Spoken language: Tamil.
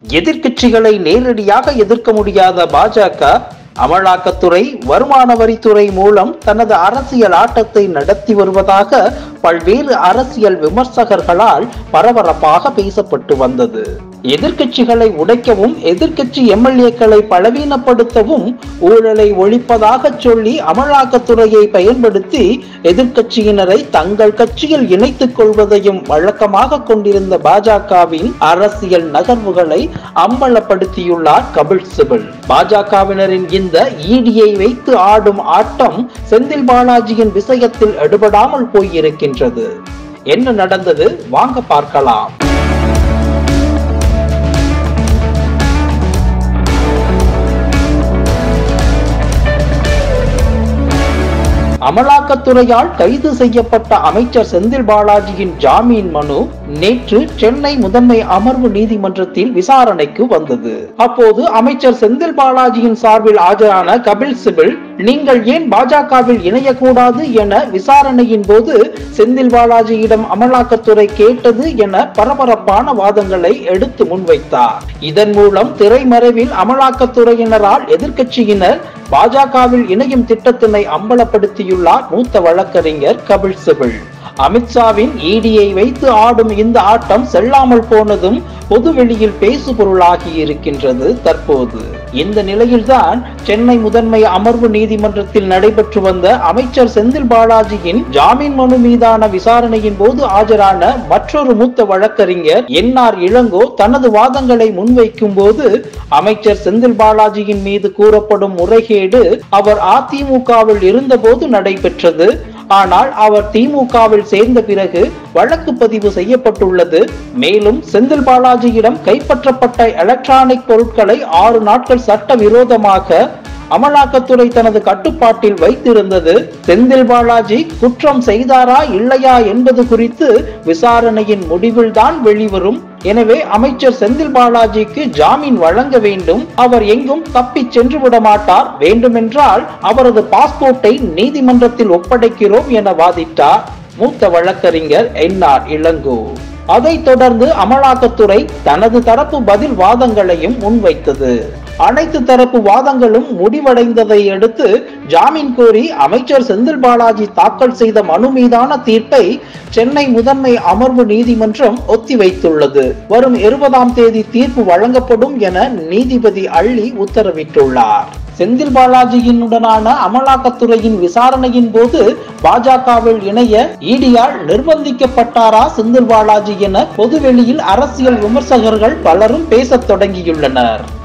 எதிர்க்கட்சிகளை நேரடியாக எதிர்க்க முடியாத பாஜக அமலாக்கத்துறை வருமான வரித்துறை மூலம் தனது அரசியல் ஆட்டத்தை நடத்தி வருவதாக பல்வேறு அரசியல் விமர்சகர்களால் பரபரப்பாக பேசப்பட்டு வந்தது எதிர்க்கட்சிகளை உடைக்கவும் எதிர்க்கட்சி எம்எல்ஏக்களை பலவீனப்படுத்தவும் ஊழலை ஒழிப்பதாக சொல்லி அமலாக்கத்துறையை பயன்படுத்தி எதிர்க்கட்சியினரை தங்கள் கட்சியில் இணைத்துக் கொள்வதையும் வழக்கமாக கொண்டிருந்த பாஜகவின் அரசியல் நகர்வுகளை அம்பலப்படுத்தியுள்ளார் கபில் சிபல் பாஜகவினரின் இந்த ஈடியை வைத்து ஆடும் ஆட்டம் செந்தில் பாலாஜியின் விஷயத்தில் எடுபடாமல் போயிருக்கின்றது என்ன நடந்தது வாங்க பார்க்கலாம் அமலாக்கத்துறையால் கைது செய்யப்பட்ட அமைச்சர் செந்தில் பாலாஜியின் ஜாமீன் மனு நேற்று சென்னை முதன்மை அமர்வு நீதிமன்றத்தில் விசாரணைக்கு வந்தது அப்போது அமைச்சர் செந்தில் பாலாஜியின் சார்பில் ஆஜரான கபில் சிபில் நீங்கள் ஏன் பாஜகவில் இணையக்கூடாது என விசாரணையின் போது செந்தில் பாலாஜியிடம் அமலாக்கத்துறை கேட்டது என பரபரப்பான வாதங்களை எடுத்து முன்வைத்தார் இதன் மூலம் திரைமறைவில் அமலாக்கத்துறையினரால் எதிர்க்கட்சியினர் பாஜகவில் இணையும் திட்டத்தினை அம்பலப்படுத்தியுள்ளார் மூத்த வழக்கறிஞர் கபில் சிபில் அமித்ஷாவின் ஈடியை வைத்து ஆடும் இந்த ஆட்டம் செல்லாமல் போனதும் பொதுவெளியில் பேசு பொருளாகி இருக்கின்றது தற்போது இந்த நிலையில்தான் சென்னை முதன்மை அமர்வு நீதிமன்றத்தில் நடைபெற்று வந்த அமைச்சர் செந்தில் பாலாஜியின் ஜாமீன் மனு மீதான விசாரணையின் போது ஆஜரான மற்றொரு மூத்த வழக்கறிஞர் என் ஆர் இளங்கோ தனது வாதங்களை முன்வைக்கும் போது அமைச்சர் செந்தில் பாலாஜியின் மீது கூறப்படும் முறைகேடு அவர் அதிமுகவில் இருந்தபோது நடைபெற்றது ஆனால் அவர் திமுகவில் சேர்ந்த பிறகு வழக்கு பதிவு செய்யப்பட்டுள்ளது மேலும் செந்தில் பாலாஜியிடம் கைப்பற்றப்பட்ட எலக்ட்ரானிக் பொருட்களை ஆறு நாட்கள் சட்டவிரோதமாக அமலாக்கத்துறை தனது கட்டுப்பாட்டில் வைத்திருந்தது செந்தில் பாலாஜி குற்றம் செய்தாரா இல்லையா என்பது குறித்து விசாரணையின் முடிவில்தான் வெளிவரும் எனவே அமைச்சர் செந்தில் பாலாஜிக்கு ஜாமீன் வழங்க வேண்டும் அவர் எங்கும் தப்பி சென்று விட மாட்டார் வேண்டுமென்றால் அவரது பாஸ்போர்ட்டை நீதிமன்றத்தில் ஒப்படைக்கிறோம் என வாதிட்டார் மூத்த வழக்கறிஞர் என் ஆர் இளங்கோ அதைத் தொடர்ந்து அமலாக்கத்துறை தனது தரப்பு பதில் வாதங்களையும் முன்வைத்தது அனைத்து தரப்பு வாதங்களும் முடிவடைந்ததை அடுத்து ஜாமீன் கோரி அமைச்சர் செந்தில் பாலாஜி தாக்கல் செய்த மனு மீதான தீர்ப்பை சென்னை முதன்மை அமர்வு நீதிமன்றம் ஒத்திவைத்துள்ளது வரும் இருபதாம் தேதி தீர்ப்பு வழங்கப்படும் என நீதிபதி அள்ளி உத்தரவிட்டுள்ளார் செந்தில் பாலாஜியினுடனான அமலாக்கத்துறையின் விசாரணையின் போது பாஜகவில் இணைய ஈடியால் நிர்பந்திக்கப்பட்டாரா செந்தில் பாலாஜி என பொதுவெளியில் அரசியல் விமர்சகர்கள் பலரும் பேசத் தொடங்கியுள்ளனர்